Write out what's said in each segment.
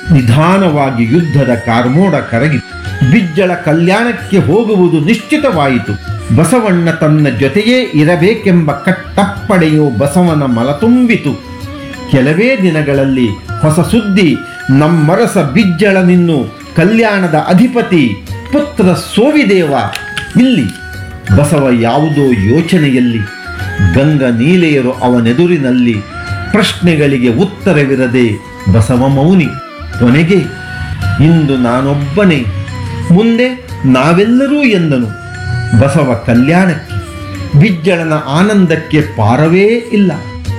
ನಿಧಾನವಾಗಿ ಯುದ್ಧದ ಕಾರ್ಮೋಡ ಕರಗಿ ಬಿಜ್ಜಳ ಕಲ್ಯಾಣಕ್ಕೆ ಹೋಗುವುದು ನಿಶ್ಚಿತವಾಯಿತು ಬಸವಣ್ಣ ತನ್ನ ಜೊತೆಯೇ ಇರಬೇಕೆಂಬ ಕಟ್ಟಪ್ಪಣೆಯು ಬಸವನ ಮಲತುಂಬಿತು ಕೆಲವೇ ದಿನಗಳಲ್ಲಿ ಹೊಸ ಸುದ್ದಿ ನಮ್ಮರಸ ಬಿಜ್ಜಳನಿನ್ನು ಕಲ್ಯಾಣದ ಅಧಿಪತಿ ಪುತ್ರ ಸೋವಿದೇವ ಇಲ್ಲಿ ಬಸವ ಯಾವುದೋ ಯೋಚನೆಯಲ್ಲಿ ಗಂಗ ನೀಲೆಯರು ಅವನೆದುರಿನಲ್ಲಿ ಪ್ರಶ್ನೆಗಳಿಗೆ ಉತ್ತರವಿರದೆ ಬಸವ ಮೌನಿ ಕೊನೆಗೆ ಇಂದು ನಾನೊಬ್ಬನೇ ಮುಂದೆ ನಾವೆಲ್ಲರೂ ಎಂದನು ಬಸವ ಕಲ್ಯಾಣಕ್ಕೆ ಬಿಜ್ಜಳನ ಆನಂದಕ್ಕೆ ಪಾರವೇ ಇಲ್ಲ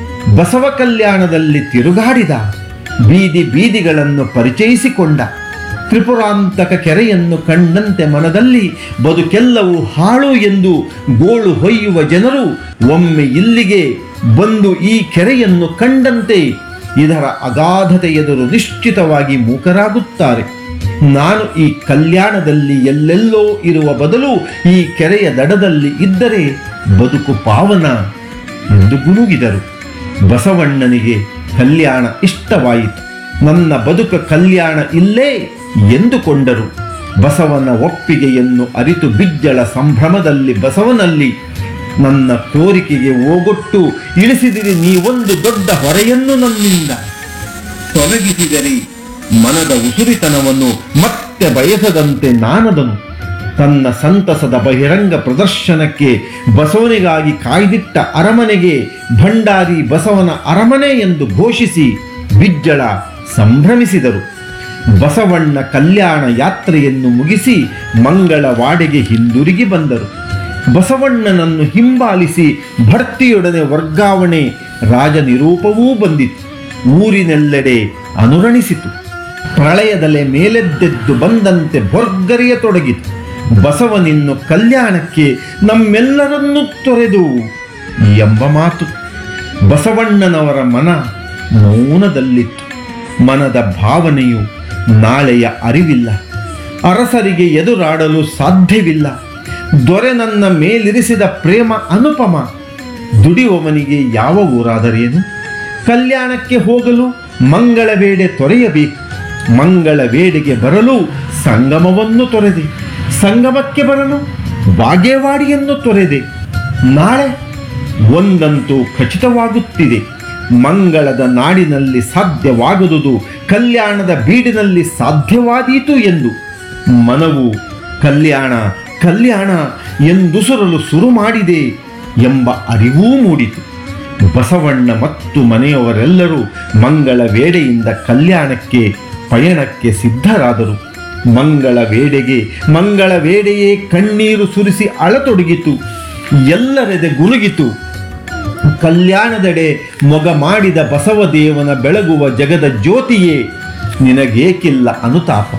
ಬಸವ ಕಲ್ಯಾಣದಲ್ಲಿ ತಿರುಗಾಡಿದ ಬೀದಿ ಬೀದಿಗಳನ್ನು ಪರಿಚಯಿಸಿಕೊಂಡ ತ್ರಿಪುರಾಂತಕ ಕೆರೆಯನ್ನು ಕಂಡಂತೆ ಮನದಲ್ಲಿ ಬದುಕೆಲ್ಲವೂ ಹಾಳು ಎಂದು ಗೋಳು ಹೊಯ್ಯುವ ಜನರು ಒಮ್ಮೆ ಇಲ್ಲಿಗೆ ಬಂದು ಈ ಕೆರೆಯನ್ನು ಕಂಡಂತೆ ಇದರ ಅಗಾಧತೆ ಎದುರು ನಿಶ್ಚಿತವಾಗಿ ಮೂಕರಾಗುತ್ತಾರೆ ನಾನು ಈ ಕಲ್ಯಾಣದಲ್ಲಿ ಎಲ್ಲೆಲ್ಲೋ ಇರುವ ಬದಲು ಈ ಕೆರೆಯ ದಡದಲ್ಲಿ ಇದ್ದರೆ ಬದುಕು ಪಾವನ ಎಂದು ಗುನುಗಿದರು ಬಸವಣ್ಣನಿಗೆ ಕಲ್ಯಾಣ ಇಷ್ಟವಾಯಿತು ನನ್ನ ಬದುಕ ಕಲ್ಯಾಣ ಇಲ್ಲೇ ಎಂದುಕೊಂಡರು ಬಸವನ ಒಪ್ಪಿಗೆಯನ್ನು ಅರಿತು ಬಿಜ್ಜಳ ಸಂಭ್ರಮದಲ್ಲಿ ಬಸವನಲ್ಲಿ ನನ್ನ ಕೋರಿಕೆಗೆ ಓಗೊಟ್ಟು ಇಳಿಸಿದಿರಿ ನೀವೊಂದು ದೊಡ್ಡ ಹೊರೆಯನ್ನು ನನ್ನಿಂದ ತೊಲಗಿಸಿದರಿ ಮನದ ಉಸುರಿತನವನ್ನು ಮತ್ತೆ ಬಯಸದಂತೆ ನಾನದನು ತನ್ನ ಸಂತಸದ ಬಹಿರಂಗ ಪ್ರದರ್ಶನಕ್ಕೆ ಬಸವನಿಗಾಗಿ ಕಾಯ್ದಿಟ್ಟ ಅರಮನೆಗೆ ಭಂಡಾರಿ ಬಸವನ ಅರಮನೆ ಎಂದು ಘೋಷಿಸಿ ಬಿಜ್ಜಳ ಸಂಭ್ರಮಿಸಿದರು ಬಸವಣ್ಣ ಕಲ್ಯಾಣ ಯಾತ್ರೆಯನ್ನು ಮುಗಿಸಿ ಮಂಗಳವಾಡೆಗೆ ಹಿಂದಿರುಗಿ ಬಂದರು ಬಸವಣ್ಣನನ್ನು ಹಿಂಬಾಲಿಸಿ ಭರ್ತಿಯೊಡನೆ ವರ್ಗಾವಣೆ ರಾಜನಿರೂಪವೂ ಬಂದಿತು ಊರಿನೆಲ್ಲೆಡೆ ಅನುರಣಿಸಿತು ಪ್ರಳಯದಲೆ ಮೇಲೆದ್ದೆದ್ದು ಬಂದಂತೆ ತೊಡಗಿತು ಬಸವನಿನ್ನು ಕಲ್ಯಾಣಕ್ಕೆ ನಮ್ಮೆಲ್ಲರನ್ನೂ ತೊರೆದು ಎಂಬ ಮಾತು ಬಸವಣ್ಣನವರ ಮನ ಮೌನದಲ್ಲಿತ್ತು ಮನದ ಭಾವನೆಯು ನಾಳೆಯ ಅರಿವಿಲ್ಲ ಅರಸರಿಗೆ ಎದುರಾಡಲು ಸಾಧ್ಯವಿಲ್ಲ ದೊರೆ ನನ್ನ ಮೇಲಿರಿಸಿದ ಪ್ರೇಮ ಅನುಪಮ ದುಡಿಯುವವನಿಗೆ ಯಾವ ಊರಾದರೇನು ಕಲ್ಯಾಣಕ್ಕೆ ಹೋಗಲು ಮಂಗಳ ವೇಡೆ ತೊರೆಯಬೇಕು ಮಂಗಳ ವೇಡೆಗೆ ಬರಲು ಸಂಗಮವನ್ನು ತೊರೆದೆ ಸಂಗಮಕ್ಕೆ ಬರಲು ಬಾಗೇವಾಡಿಯನ್ನು ತೊರೆದೆ ನಾಳೆ ಒಂದಂತೂ ಖಚಿತವಾಗುತ್ತಿದೆ ಮಂಗಳದ ನಾಡಿನಲ್ಲಿ ಸಾಧ್ಯವಾಗದುದು ಕಲ್ಯಾಣದ ಬೀಡಿನಲ್ಲಿ ಸಾಧ್ಯವಾದೀತು ಎಂದು ಮನವು ಕಲ್ಯಾಣ ಕಲ್ಯಾಣ ಎಂದುಸುರಲು ಶುರು ಮಾಡಿದೆ ಎಂಬ ಅರಿವೂ ಮೂಡಿತು ಬಸವಣ್ಣ ಮತ್ತು ಮನೆಯವರೆಲ್ಲರೂ ಮಂಗಳ ವೇಡೆಯಿಂದ ಕಲ್ಯಾಣಕ್ಕೆ ಪಯಣಕ್ಕೆ ಸಿದ್ಧರಾದರು ಮಂಗಳ ವೇಡೆಗೆ ಮಂಗಳ ವೇಡೆಯೇ ಕಣ್ಣೀರು ಸುರಿಸಿ ಅಳತೊಡಗಿತು ಎಲ್ಲರೆದೆ ಗುನುಗಿತು ಕಲ್ಯಾಣದೆಡೆ ಮೊಗ ಮಾಡಿದ ಬಸವದೇವನ ಬೆಳಗುವ ಜಗದ ಜ್ಯೋತಿಯೇ ನಿನಗೇಕಿಲ್ಲ ಅನುತಾಪ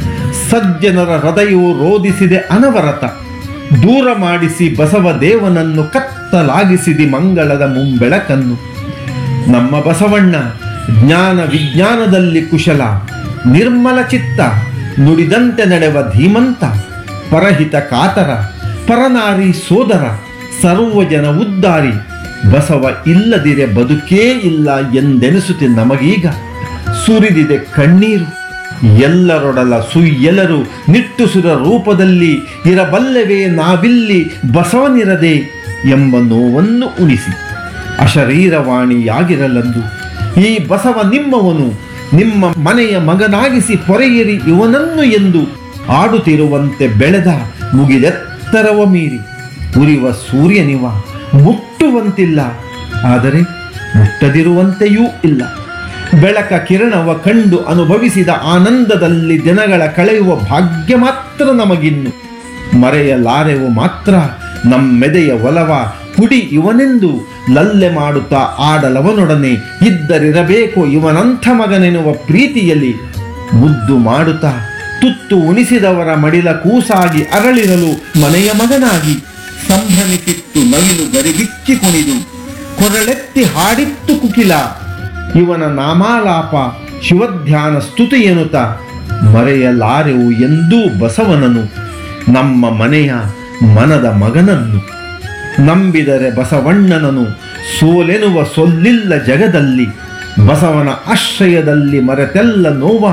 ಸಜ್ಜನರ ಹೃದಯವು ರೋಧಿಸಿದೆ ಅನವರತ ದೂರ ಮಾಡಿಸಿ ಬಸವದೇವನನ್ನು ಕತ್ತಲಾಗಿಸಿದಿ ಮಂಗಳದ ಮುಂಬೆಳಕನ್ನು ನಮ್ಮ ಬಸವಣ್ಣ ಜ್ಞಾನ ವಿಜ್ಞಾನದಲ್ಲಿ ಕುಶಲ ನಿರ್ಮಲ ಚಿತ್ತ ನುಡಿದಂತೆ ನಡೆವ ಧೀಮಂತ ಪರಹಿತ ಕಾತರ ಪರನಾರಿ ಸೋದರ ಸರ್ವಜನ ಉದ್ದಾರಿ ಬಸವ ಇಲ್ಲದಿರೆ ಬದುಕೇ ಇಲ್ಲ ಎಂದೆನಿಸುತ್ತೆ ನಮಗೀಗ ಸುರಿದಿದೆ ಕಣ್ಣೀರು ಎಲ್ಲರೊಡಲ ಸುಯ್ಯೆಲರು ನಿಟ್ಟುಸುರ ರೂಪದಲ್ಲಿ ಇರಬಲ್ಲವೇ ನಾವಿಲ್ಲಿ ಬಸವನಿರದೆ ಎಂಬ ನೋವನ್ನು ಉಣಿಸಿ ಅಶರೀರವಾಣಿಯಾಗಿರಲಂದು ಈ ಬಸವ ನಿಮ್ಮವನು ನಿಮ್ಮ ಮನೆಯ ಮಗನಾಗಿಸಿ ಪೊರೆಯಿರಿ ಇವನನ್ನು ಎಂದು ಆಡುತ್ತಿರುವಂತೆ ಬೆಳೆದ ಮುಗಿದೆತ್ತರವ ಮೀರಿ ಉರಿವ ಸೂರ್ಯನಿವ ಮುಟ್ಟುವಂತಿಲ್ಲ ಆದರೆ ಮುಟ್ಟದಿರುವಂತೆಯೂ ಇಲ್ಲ ಬೆಳಕ ಕಿರಣವ ಕಂಡು ಅನುಭವಿಸಿದ ಆನಂದದಲ್ಲಿ ದಿನಗಳ ಕಳೆಯುವ ಭಾಗ್ಯ ಮಾತ್ರ ನಮಗಿನ್ನು ಮರೆಯಲಾರೆವು ಮಾತ್ರ ನಮ್ಮೆದೆಯ ಒಲವ ಕುಡಿ ಇವನೆಂದು ಲಲ್ಲೆ ಮಾಡುತ್ತಾ ಆಡಲವನೊಡನೆ ಇದ್ದರಿರಬೇಕು ಇವನಂಥ ಮಗನೆನ್ನುವ ಪ್ರೀತಿಯಲ್ಲಿ ಮುದ್ದು ಮಾಡುತ್ತಾ ತುತ್ತು ಉಣಿಸಿದವರ ಮಡಿಲ ಕೂಸಾಗಿ ಅರಳಿರಲು ಮನೆಯ ಮಗನಾಗಿ ಸಂಭ್ರಮಿಸಿತ್ತು ನವಿಲು ಗರಿಬಿಚ್ಚಿ ಕುಣಿದು ಕೊರಳೆತ್ತಿ ಹಾಡಿತ್ತು ಕುಕಿಲ ಇವನ ನಾಮಾಲಾಪ ಶಿವಧ್ಯಾನ ಸ್ತುತಿ ಎನ್ನುತ್ತ ಮರೆಯಲಾರೆವು ಎಂದೂ ಬಸವನನು ನಮ್ಮ ಮನೆಯ ಮನದ ಮಗನನ್ನು ನಂಬಿದರೆ ಬಸವಣ್ಣನನು ಸೋಲೆನುವ ಸೊಲ್ಲಿಲ್ಲ ಜಗದಲ್ಲಿ ಬಸವನ ಆಶ್ರಯದಲ್ಲಿ ಮರೆತೆಲ್ಲ ನೋವ